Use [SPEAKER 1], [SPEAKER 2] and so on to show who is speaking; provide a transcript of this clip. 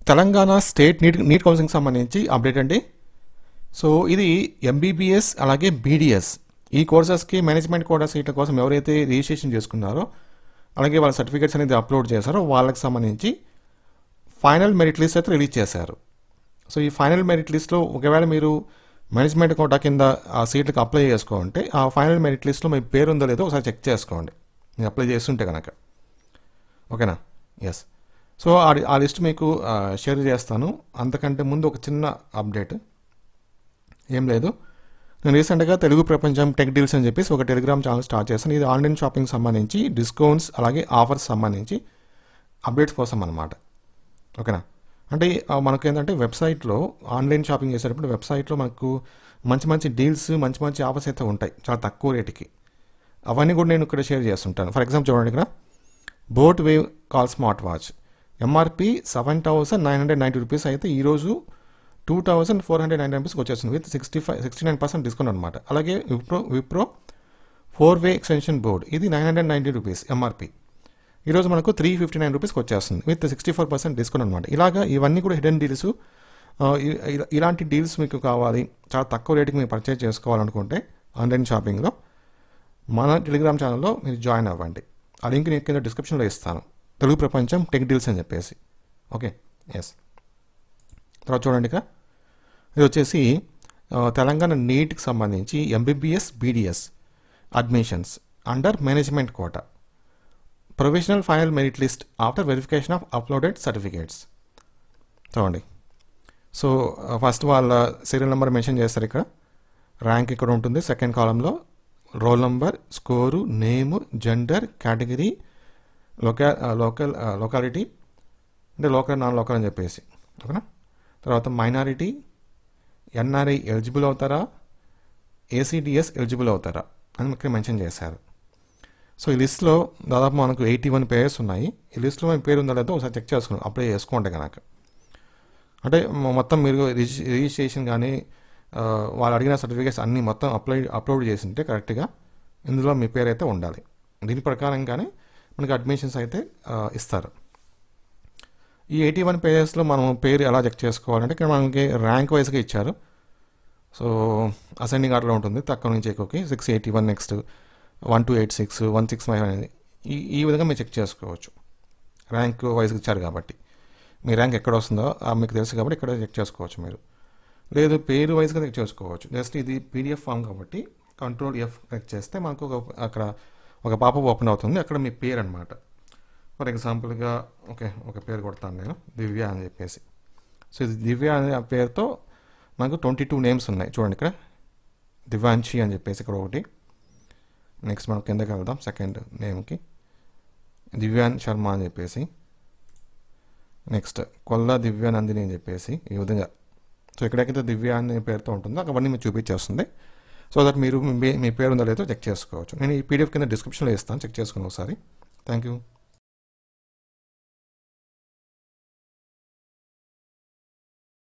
[SPEAKER 1] Telangana state NEET NEET counselling సంబంధించి update అండి so ఇది ఎంబీబీఎస్ అలాగే బీడీఎస్ ఈ కోర్సెస్కి మేనేజ్మెంట్ కోటా సీట్ల కోసం ఎవరైతే రిజిస్ట్రేషన్ చేసుకున్నారో అలాగే వాళ్ళ సర్టిఫికేట్స్ అనేది అప్లోడ్ చేశారో వాళ్ళకి సంబంధించి ఫైనల్ మెరిట్ లిస్ట్ అయితే రిలీజ్ చేశారు సో ఈ ఫైనల్ మెరిట్ లిస్ట్లో ఒకవేళ మీరు మేనేజ్మెంట్ కోటా కింద ఆ సీట్లకు అప్లై చేసుకోంటే ఆ ఫైనల్ మెరిట్ లిస్ట్లో మీ పేరు ఉందో లేదో ఒకసారి చెక్ చేసుకోండి మీరు అప్లై చేస్తుంటే కనుక ఓకేనా ఎస్ సో ఆ ఆ లిస్ట్ మీకు ఆ, షేర్ చేస్తాను అంతకంటే ముందు ఒక చిన్న అప్డేట్ ఏం లేదు నేను రీసెంట్గా తెలుగు ప్రపంచం టెక్ డీల్స్ అని చెప్పేసి ఒక టెలిగ్రామ్ ఛానల్ స్టార్ట్ చేశాను ఇది ఆన్లైన్ షాపింగ్ సంబంధించి డిస్కౌంట్స్ అలాగే ఆఫర్స్ సంబంధించి అప్డేట్స్ కోసం అనమాట ఓకేనా అంటే ఆ, మనకు ఏంటంటే వెబ్సైట్లో ఆన్లైన్ షాపింగ్ చేసేటప్పుడు వెబ్సైట్లో మనకు మంచి మంచి డీల్స్ మంచి మంచి ఆఫర్స్ అయితే ఉంటాయి చాలా తక్కువ రేటుకి అవన్నీ కూడా నేను ఇక్కడ షేర్ చేస్తుంటాను ఫర్ ఎగ్జాంపుల్ చూడండి ఇక్కడ boAt wave call smart watch MRP seven thousand nine hundred ninety rupees అయితే ఈరోజు two thousand four hundred nine రూపీస్కి వచ్చేస్తుంది with sixty five sixty nine percent discount అనమాట అలాగే Wipro Wipro four way extension board ఇది nine hundred ninety rupees MRP ఈరోజు మనకు three fifty nine రూపీస్కి వచ్చేస్తుంది with sixty four percent discount అనమాట ఇలాగా ఇవన్నీ కూడా హిడెన్ డీల్స్ ఇలాంటి డీల్స్ మీకు కావాలి చాలా తక్కువ రేటుకి మీరు పర్చేజ్ చేసుకోవాలనుకుంటే ఆన్లైన్ షాపింగ్లో మన టెలిగ్రామ్ ఛానల్లో మీరు జాయిన్ అవ్వండి ఆ లింక్ నేను కింద డిస్క్రిప్షన్లో ఇస్తాను తెలుగు ప్రపంచం టెక్ డీల్స్ అని చెప్పేసి ఓకే ఎస్ తర్వాత చూడండి ఇక ఇది వచ్చేసి ఆ, తెలంగాణ నీట్కి సంబంధించి MBBS BDS admissions under management quota provisional final merit list after verification of uploaded certificates చూడండి సో ఫస్ట్ వాళ్ళ సీరియల్ నెంబర్ మెన్షన్ చేస్తారు ఇక్కడ ర్యాంక్ ఇక్కడ ఉంటుంది సెకండ్ కాలంలో roll number score name gender category లోకా లోకల్ లొకాలిటీ అంటే లోకల్ నాన్ లోకల్ అని చెప్పేసి ఓకేనా తర్వాత మైనారిటీ ఎన్ఆర్ఐ ఎలిజిబుల్ అవుతారా ఏసీడిఎస్ ఎలిజిబుల్ అవుతారా అని ఇక్కడ మెన్షన్ చేశారు సో ఈ లిస్ట్లో దాదాపు మనకు ఎయిటీ వన్ పేర్స్ ఉన్నాయి ఈ లిస్ట్లో మీ పేరు ఉందా లేదో ఒకసారి చెక్ చేసుకుని అప్లై చేసుకోండి కనుక అంటే మొ- మొత్తం మీరు రిజి- రిజిస్ట్రేషన్ కానీ ఆ, వాళ్ళు అడిగిన సర్టిఫికేట్స్ అన్నీ మొత్తం అప్లై అప్లోడ్ చేసింటే కరెక్ట్గా ఇందులో మీ పేరు అయితే ఉండాలి దీని ప్రకారంగానే మనకి అడ్మిషన్స్ అయితే ఆ, ఇస్తారు ఈ ఎయిటీ వన్ పేజెస్లో మనం పేరు ఎలా చెక్ చేసుకోవాలంటే ఇక్కడ మనకి ర్యాంక్ వైజ్గా ఇచ్చారు సో అసెండింగ్ ఆర్డర్లో ఉంటుంది తక్కువ నుంచి ఎక్కువకి six eighty one next one two eight six one six five అనేది ఈ ఈ విధంగా మీరు చెక్ చేసుకోవచ్చు ర్యాంక్ వైజ్గా ఇచ్చారు కాబట్టి మీ ర్యాంక్ ఎక్కడ వస్తుందో ఆ మీకు తెలుసు కాబట్టి ఇక్కడ చెక్ చేసుకోవచ్చు మీరు లేదు పేరు వైజ్గా చెక్ చేసుకోవచ్చు జస్ట్ ఇది పీడిఎఫ్ ఫామ్ కాబట్టి కంట్రోల్ ఎఫ్ క్లిక్ చేస్తే మనకు ఒక అక్కడ ఒక పాప ఓపెన్ అవుతుంది అక్కడ మీ పేరు అనమాట ఫర్ ఎగ్జాంపుల్గా ఓకే ఒక పేరు కొడతాను నేను దివ్య అని చెప్పేసి సో ఇది దివ్య అనే ఆ పేరుతో మనకు ట్వంటీ టూ నేమ్స్ ఉన్నాయి చూడండి ఇక్కడ దివాంశి అని చెప్పేసి ఇక్కడ ఒకటి నెక్స్ట్ మనం కిందకి వెళ్దాం సెకండ్ నేమ్కి దివ్యాన్ శర్మ అని చెప్పేసి నెక్స్ట్ కొల్ల దివ్య నందిని అని చెప్పేసి ఈ విధంగా సో ఎక్కడెక్కడైతే దివ్య అనే పేరుతో ఉంటుందో అవన్నీ మీకు చూపించేస్తుంది సో దట్ మీరు మీ మీ పేరు ఉందో లేదో చెక్ చేసుకోవచ్చు నేను ఈ పీడిఎఫ్ కింద డిస్క్రిప్షన్లో ఇస్తాను చెక్ చేసుకుని ఒకసారి థ్యాంక్ యూ